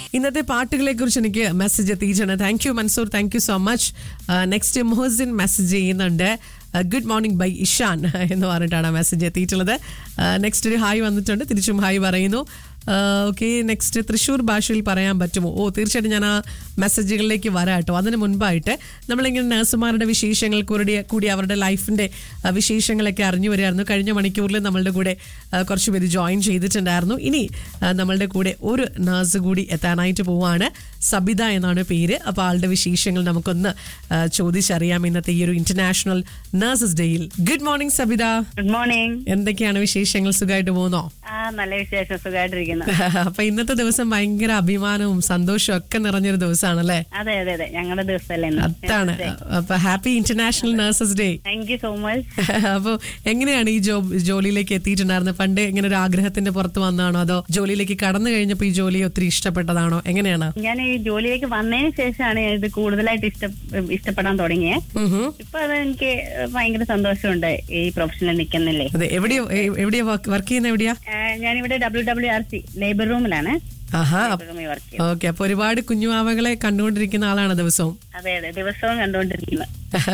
ഇന്നത്തെ പാട്ടുകളെ കുറിച്ച് എനിക്ക് മെസ്സേജ് എത്തിയിട്ടുണ്ട് thank you Mansoor thank you so much next Muhsin message ചെയ്യുന്നുണ്ട് ഗുഡ് മോർണിംഗ് ബൈ ഇഷാൻ എന്ന് പറഞ്ഞിട്ടാണ് മെസ്സേജ് എത്തിയിട്ടുള്ളത് നെക്സ്റ്റ് ഒരു ഹായ് വന്നിട്ടുണ്ട് തിരിച്ചും ഹായ് പറയുന്നു ഓക്കെ നെക്സ്റ്റ് തൃശ്ശൂർ ഭാഷയിൽ പറയാൻ പറ്റുമോ ഓ തീർച്ചയായിട്ടും ഞാൻ ആ മെസ്സേജുകളിലേക്ക് വരാം കേട്ടോ അതിന് മുൻപായിട്ട് നമ്മളിങ്ങനെ നഴ്സുമാരുടെ വിശേഷങ്ങൾ കൂടി കൂടി അവരുടെ ലൈഫിന്റെ ആ, വിശേഷങ്ങളൊക്കെ അറിഞ്ഞു വരികയായിരുന്നു കഴിഞ്ഞ മണിക്കൂറിൽ നമ്മളുടെ കൂടെ ആ, കുറച്ച് പേര് ജോയിൻ ചെയ്തിട്ടുണ്ടായിരുന്നു ഇനി ആ, നമ്മളുടെ കൂടെ ഒരു നഴ്സ് കൂടി എത്താനായിട്ട് പോവാണ് സബിത എന്നാണ് പേര് അപ്പോൾ ആളുടെ വിശേഷങ്ങൾ നമുക്കൊന്ന് ആ, ചോദിച്ചറിയാം ഇന്നത്തെ ഈ ഒരു ഇന്റർനാഷണൽ നഴ്സസ് ഡേയിൽ good morning Sabitha good morning എന്തൊക്കെയാണ് വിശേഷങ്ങൾ സുഖമായിട്ട് പോകുന്നോ ആ നല്ല വിശേഷം സുഖമായിട്ടിരിക്കുന്നു അപ്പൊ ഇന്നത്തെ ദിവസം ഭയങ്കര അഭിമാനവും സന്തോഷവും ഒക്കെ നിറഞ്ഞൊരു ദിവസമാണല്ലേ അതെ അതെ അതെ ഞങ്ങളുടെ ദിവസമല്ലേ ഇന്ന് അതാണ് അപ്പൊ happy international nurses day thank you so much അപ്പൊ എങ്ങനെയാണ് ഈ ജോബ് ജോലിയിലേക്ക് എത്തിയിട്ടുണ്ടായിരുന്നത് പണ്ട് ഇങ്ങനെ ഒരു ആഗ്രഹത്തിന്റെ പുറത്ത് വന്നാണോ അതോ ജോലിയിലേക്ക് കടന്നു കഴിഞ്ഞപ്പോ ഈ ജോലി ഒത്തിരി ഇഷ്ടപ്പെട്ടതാണോ എങ്ങനെയാണ് ഞാൻ ഈ ജോലിയിലേക്ക് വന്നതിന് ശേഷമാണ് ഞാൻ ഇത് കൂടുതലായിട്ട് ഇഷ്ട ഇഷ്ടപ്പെടാൻ തുടങ്ങിയത് ഉം ഹും. ഇപ്പൊ അത് എനിക്ക് ഭയങ്കര സന്തോഷമുണ്ട് ഈ പ്രൊഫഷനിൽ നിൽക്കുന്നില്ലേ അതെ എവിടെയോ എ- എവിടെയാ വർക്ക് ചെയ്യുന്ന എവിടെയാ ഞാനിവിടെ W W R C labour റൂമിലാണ് ആഹാ ലേബർ റൂമിൽ വർക്ക് ചെയ്യുന്നത് ഓക്കെ അപ്പൊ ഒരുപാട് കുഞ്ഞുമാവകളെ കണ്ടുകൊണ്ടിരിക്കുന്ന ആളാണ് ദിവസവും അതെ അതെ ദിവസവും കണ്ടുകൊണ്ടിരിക്കുന്നത്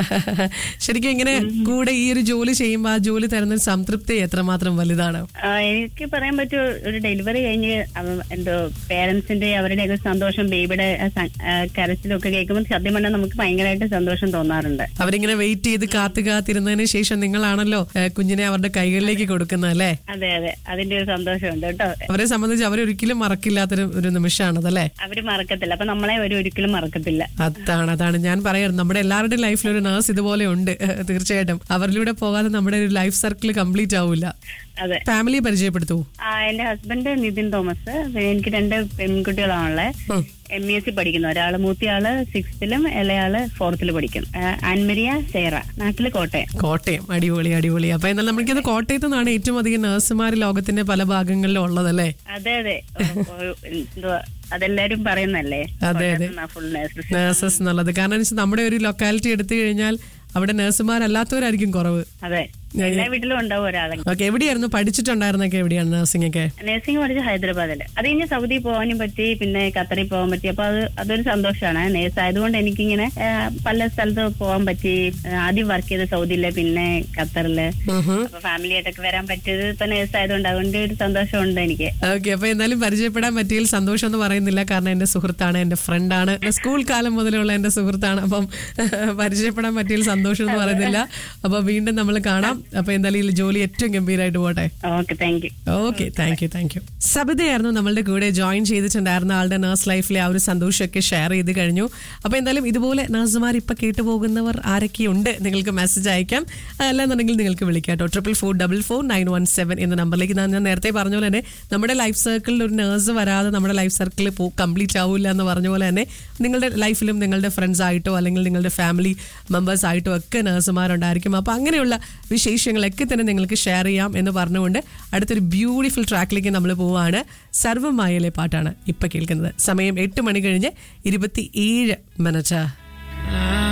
ശരിക്കും ഇങ്ങനെ കൂടെ ഈ ഒരു ജോലി ചെയ്യുമ്പോൾ ആ ജോലി തരുന്ന ഒരു സംതൃപ്തി എത്രമാത്രം വലുതാണ് ആ, എനിക്ക് പറയാൻ പറ്റും ഒരു ഡെലിവറി കഴിഞ്ഞ് അവ- എന്തോ പേരൻസിന്റെ അവരുടെ ഒക്കെ സന്തോഷം ബേബിയുടെ ആ സ- ആ, കരച്ചിലും ഒക്കെ കേൾക്കുമ്പോൾ സത്യം പറഞ്ഞാൽ നമുക്ക് ഭയങ്കരമായിട്ട് സന്തോഷം തോന്നാറുണ്ട് അവരിങ്ങനെ വെയിറ്റ് ചെയ്ത് കാത്തു കാത്തിരുന്നതിന് ശേഷം നിങ്ങളാണല്ലോ ഏഹ്, കുഞ്ഞിനെ അവരുടെ കൈകളിലേക്ക് കൊടുക്കുന്നത് അല്ലേ അതെ അതെ അതിന്റെ ഒരു സന്തോഷമുണ്ട് കേട്ടോ അവരെ സംബന്ധിച്ച് അവരൊരിക്കലും മറക്കില്ലാത്തൊരു ഒരു നിമിഷമാണത് അല്ലേ അവര് മറക്കത്തില്ല അപ്പൊ നമ്മളെ അവർ ഒരിക്കലും മറക്കത്തില്ല അതാണ് അതാണ് ഞാൻ പറയാറ് നമ്മുടെ എല്ലാവരുടെയും ലൈഫിൽ ഒരു നേഴ്സ് ഇതുപോലെ ഉണ്ട് ഏഹ്, തീർച്ചയായിട്ടും അവരിലൂടെ പോകാതെ നമ്മുടെ ഒരു ലൈഫ് സർക്കിൾ കംപ്ലീറ്റ് ആവില്ല അതെ ഫാമിലിയെ പരിചയപ്പെടുത്തൂ ആ എന്റെ ഹസ്ബൻഡ് നിതിൻ തോമസ് പിന്നെ എനിക്ക് രണ്ട് പെൺകുട്ടികളാണുള്ളത് ഉം. എം ഇ എസ് സി പഠിക്കുന്നു ഒരാള് മൂത്തിയാള് സിക്സ്ത്തിലും ഇളയാള് ഫോർത്തിലും പഠിക്കും ആ, ആൻമരിയ സേറ നാട്ടില് കോട്ടയം കോട്ടയം അടിപൊളി അടിപൊളി അപ്പൊ എന്നാൽ നമുക്കിത് കോട്ടയത്ത് നിന്നാണ് ഏറ്റവും അധികം നഴ്സുമാർ ലോകത്തിന്റെ പല ഭാഗങ്ങളിലും ഉള്ളതല്ലേ അതെ അതെ ഓ, ഓ, എന്തുവാ അതെല്ലാരും പറയുന്നല്ലേ അതെ, അതെ. ഫുൾ നേഴ്സ് നഴ്സസ് എന്നുള്ളത് കാരണം എന്ന് വെച്ചാൽ നമ്മുടെ ഒരു ലൊക്കാലിറ്റി എടുത്തു കഴിഞ്ഞാൽ അവിടെ നഴ്സുമാരല്ലാത്തവരായിരിക്കും കുറവ് അതെ എല്ലാ വീട്ടിലും ഉണ്ടാവും ഒരാളെ ഓക്കെ എവിടെയായിരുന്നു പഠിച്ചിട്ടുണ്ടായിരുന്നൊക്കെ എവിടെയാണ് നഴ്സിംഗ് ഒക്കെ നഴ്സിംഗ് പഠിച്ച ഹൈദരാബാദില് അത് കഴിഞ്ഞ് സൗദി പോകാനും പറ്റി പിന്നെ ഖത്തറിൽ പോകാൻ പറ്റി അപ്പൊ അത് അതൊരു സന്തോഷമാണ് നേഴ്സ് ആയതുകൊണ്ട് എനിക്കിങ്ങനെ ആ, പല സ്ഥലത്ത് പോകാൻ പറ്റി ആ, ആദ്യം വർക്ക് ചെയ്ത് സൗദിയില് പിന്നെ ഖത്തറില് അപ്പൊ ഫാമിലി ആയിട്ടൊക്കെ വരാൻ പറ്റിയത് ഇപ്പൊ നേഴ്സ് ആയതുകൊണ്ട് അതുകൊണ്ട് ഒരു സന്തോഷമുണ്ട് എനിക്ക് ഓക്കെ അപ്പൊ എന്തായാലും പരിചയപ്പെടാൻ പറ്റിയതിൽ സന്തോഷം എന്ന് പറയുന്നില്ല കാരണം എന്റെ സുഹൃത്താണ് എന്റെ ഫ്രണ്ടാണ് സ്കൂൾ കാലം മുതലുള്ള എന്റെ സുഹൃത്താണ് അപ്പം പരിചയപ്പെടാൻ പറ്റിയതിൽ സന്തോഷം എന്ന് പറയുന്നില്ല അപ്പൊ വീണ്ടും നമ്മൾ കാണാം അപ്പൊ എന്തായാലും ഈ ജോലി ഏറ്റവും ഗംഭീരമായിട്ട് പോട്ടെ okay thank you okay thank you thank you സബിതയായിരുന്നു നമ്മളുടെ കൂടെ ജോയിൻ ചെയ്തിട്ടുണ്ടായിരുന്ന ആളുടെ നഴ്സ് ലൈഫിലെ ആ ഒരു സന്തോഷമൊക്കെ ഷെയർ ചെയ്ത് കഴിഞ്ഞു അപ്പൊ എന്തായാലും ഇതുപോലെ നഴ്സുമാർ ഇപ്പൊ കേട്ടുപോകുന്നവർ ആരൊക്കെയുണ്ട് നിങ്ങൾക്ക് മെസ്സേജ് അയക്കാം അല്ലാന്നുണ്ടെങ്കിൽ നിങ്ങൾക്ക് വിളിക്കാം കേട്ടോ triple four double four nine one seven എന്ന നമ്പറിലേക്ക് ഞാൻ ഞാൻ നേരത്തെ പറഞ്ഞ പോലെ തന്നെ നമ്മുടെ ലൈഫ് സർക്കിളിൽ ഒരു നേഴ്സ് വരാതെ നമ്മുടെ ലൈഫ് സർക്കിൾ പോ കംപ്ലീറ്റ് ആവില്ല എന്ന് പറഞ്ഞ പോലെ തന്നെ നിങ്ങളുടെ ലൈഫിലും നിങ്ങളുടെ ഫ്രണ്ട്സ് ആയിട്ടോ അല്ലെങ്കിൽ നിങ്ങളുടെ ഫാമിലി മെമ്പേഴ്സ് ആയിട്ടോ ഒക്കെ നഴ്സുമാരുണ്ടായിരിക്കും അപ്പോൾ അങ്ങനെയുള്ള വിശേഷങ്ങളൊക്കെ തന്നെ നിങ്ങൾക്ക് ഷെയർ ചെയ്യാം എന്ന് പറഞ്ഞുകൊണ്ട് അടുത്തൊരു ബ്യൂട്ടിഫുൾ ട്രാക്കിലേക്ക് നമ്മൾ പോവുകയാണ് സർവമായയിലെ പാട്ടാണ് ഇപ്പം കേൾക്കുന്നത് സമയം എട്ട് മണി കഴിഞ്ഞ് ഇരുപത്തി ഏഴ് മിനിറ്റ്